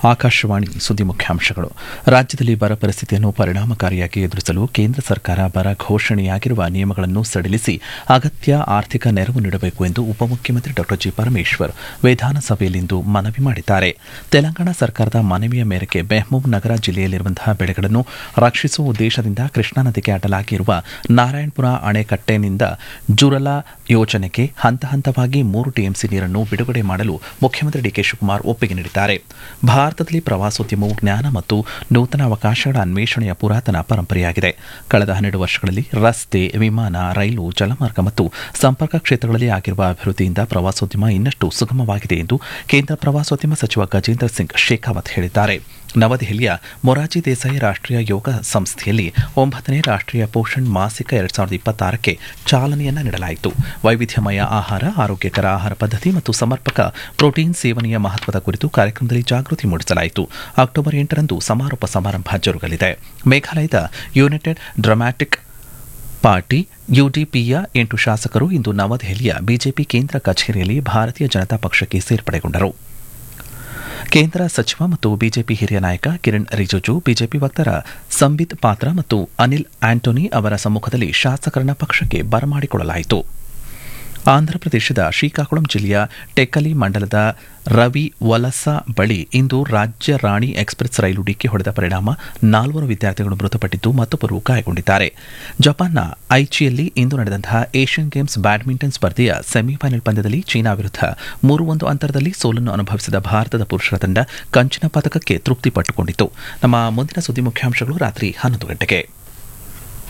ಆಕಾಶವಾಣಿ ಸುದ್ದಿ ಮುಖ್ಯಾಂಶಗಳು ರಾಜ್ಯದಲ್ಲಿ ಬರ ಪರಿಸ್ಥಿತಿಯನ್ನು ಪರಿಣಾಮಕಾರಿಯಾಗಿ ಎದುರಿಸಲು ಕೇಂದ್ರ ಸರ್ಕಾರ ಬರ ಘೋಷಣೆಯಾಗಿರುವ ನಿಯಮಗಳನ್ನು ಸಡಿಲಿಸಿ ಅಗತ್ಯ ಆರ್ಥಿಕ ನೆರವು ನೀಡಬೇಕು ಎಂದು ಉಪಮುಖ್ಯಮಂತ್ರಿ ಡಾ ಜಿ ಪರಮೇಶ್ವರ್ ವಿಧಾನಸಭೆಯಲ್ಲಿಂದು ಮನವಿ ಮಾಡಿದ್ದಾರೆ ತೆಲಂಗಾಣ ಸರ್ಕಾರದ ಮನವಿಯ ಮೇರೆಗೆ ಬೆಹ್ಮೂಬ್ ನಗರ ಜಿಲ್ಲೆಯಲ್ಲಿರುವಂತಹ ಬೆಳೆಗಳನ್ನು ರಕ್ಷಿಸುವ ಉದ್ದೇಶದಿಂದ ಕೃಷ್ಣಾ ನದಿಗೆ ಅಡ್ಡಲಾಗಿರುವ ನಾರಾಯಣಪುರ ಅಣೆಕಟ್ಟೆನಿಂದ ಜುರಲಾ ಯೋಜನೆಗೆ ಹಂತ ಹಂತವಾಗಿ ಮೂರು ಟಿಎಂಸಿ ನೀರನ್ನು ಬಿಡುಗಡೆ ಮಾಡಲು ಮುಖ್ಯಮಂತ್ರಿ ಡಿಕೆ ಶಿವಕುಮಾರ್ ಒಪ್ಪಿಗೆ ನೀಡಿದ್ದಾರೆ ಭಾರತದಲ್ಲಿ ಪ್ರವಾಸೋದ್ಯಮವು ಜ್ಞಾನ ಮತ್ತು ನೂತನ ಅವಕಾಶಗಳ ಅನ್ವೇಷಣೆಯ ಪುರಾತನ ಪರಂಪರೆಯಾಗಿದೆ ಕಳೆದ ಹನ್ನೆರಡು ವರ್ಷಗಳಲ್ಲಿ ರಸ್ತೆ ವಿಮಾನ ರೈಲು ಜಲಮಾರ್ಗ ಮತ್ತು ಸಂಪರ್ಕ ಕ್ಷೇತ್ರಗಳಲ್ಲಿ ಆಗಿರುವ ಅಭಿವೃದ್ಧಿಯಿಂದ ಪ್ರವಾಸೋದ್ಯಮ ಇನ್ನಷ್ಟು ಸುಗಮವಾಗಿದೆ ಎಂದು ಕೇಂದ್ರ ಪ್ರವಾಸೋದ್ಯಮ ಸಚಿವ ಗಜೇಂದ್ರ ಸಿಂಗ್ ಶೇಖಾವತ್ ಹೇಳಿದ್ದಾರೆ ನವದೆಹಲಿಯ ಮೊರಾರ್ಜಿ ದೇಸಾಯಿ ರಾಷ್ಟೀಯ ಯೋಗ ಸಂಸ್ಥೆಯಲ್ಲಿ ಒಂಬತ್ತನೇ ರಾಷ್ಟೀಯ ಪೋಷಣ್ ಮಾಸಿಕ ಎರಡ್ ಸಾವಿರದ ಇಪ್ಪತ್ತಾರಕ್ಕೆ ಚಾಲನೆಯನ್ನ ನೀಡಲಾಯಿತು ವೈವಿಧ್ಯಮಯ ಆಹಾರ ಆರೋಗ್ಯಕರ ಆಹಾರ ಪದ್ಧತಿ ಮತ್ತು ಸಮರ್ಪಕ ಪ್ರೋಟೀನ್ ಸೇವನೆಯ ಮಹತ್ವದ ಕುರಿತು ಕಾರ್ಯಕ್ರಮದಲ್ಲಿ ಜಾಗೃತಿ ಮೂಡಿಸಲಾಯಿತು ಅಕ್ಟೋಬರ್ ಎಂಟರಂದು ಸಮಾರೋಪ ಸಮಾರಂಭ ಜರುಗಲಿದೆ ಮೇಘಾಲಯದ ಯುನೈಟೆಡ್ ಡ್ರಾಮ್ಯಾಟಿಕ್ ಪಾರ್ಟಿ ಯುಡಿಪಿಯ ಎಂಟು ಶಾಸಕರು ಇಂದು ನವದೆಹಲಿಯ ಬಿಜೆಪಿ ಕೇಂದ್ರ ಕಚೇರಿಯಲ್ಲಿ ಭಾರತೀಯ ಜನತಾ ಪಕ್ಷಕ್ಕೆ ಸೇರ್ಪಡೆಗೊಂಡರು ಕೇಂದ್ರ ಸಚಿವ ಮತ್ತು ಬಿಜೆಪಿ ಹಿರಿಯ ನಾಯಕ ಕಿರಣ್ ರಿಜಿಜು ಬಿಜೆಪಿ ವಕ್ತಾರ ಸಂಬಿತ್ ಪಾತ್ರ ಮತ್ತು ಅನಿಲ್ ಆಂಟೋನಿ ಅವರ ಸಮ್ಮುಖದಲ್ಲಿ ಶಾಸಕರನ್ನ ಪಕ್ಷಕ್ಕೆ ಬರಮಾಡಿಕೊಳ್ಳಲಾಯಿತು ಆಂಧ್ರಪ್ರದೇಶದ ಶ್ರೀಕಾಕುಳಂ ಜಿಲ್ಲೆಯ ಟೆಕ್ಕಲಿ ಮಂಡಲದ ರವಿ ವಲಸ ಬಳಿ ಇಂದು ರಾಜ್ಯ ರಾಣಿ ಎಕ್ಸ್ಪ್ರೆಸ್ ರೈಲು ಡಿಕ್ಕಿ ಹೊಡೆದ ಪರಿಣಾಮ ನಾಲ್ವರು ವಿದ್ಯಾರ್ಥಿಗಳು ಮೃತಪಟ್ಟಿದ್ದು ಮತ್ತೊಬ್ಬರು ಗಾಯಗೊಂಡಿದ್ದಾರೆ ಜಪಾನ್ನ ಐಚಿಯಲ್ಲಿ ಇಂದು ನಡೆದಂತಹ ಏಷ್ಯನ್ ಗೇಮ್ಸ್ ಬ್ಯಾಡ್ಮಿಂಟನ್ ಸ್ಪರ್ಧೆಯ ಸೆಮಿಫೈನಲ್ ಪಂದ್ಯದಲ್ಲಿ ಚೀನಾ ವಿರುದ್ಧ ಮೂರು ಒಂದು ಅಂತರದಲ್ಲಿ ಸೋಲನ್ನು ಅನುಭವಿಸಿದ ಭಾರತದ ಪುರುಷರ ತಂಡ ಕಂಚಿನ ಪದಕಕ್ಕೆ ತೃಪ್ತಿ ಪಟ್ಟುಕೊಂಡಿತು ನಮ್ಮ ಮುಂದಿನ ಸುದ್ದಿ ಮುಖ್ಯಾಂಶಗಳು ರಾತ್ರಿ ಹನ್ನೊಂದು ಗಂಟೆಗೆ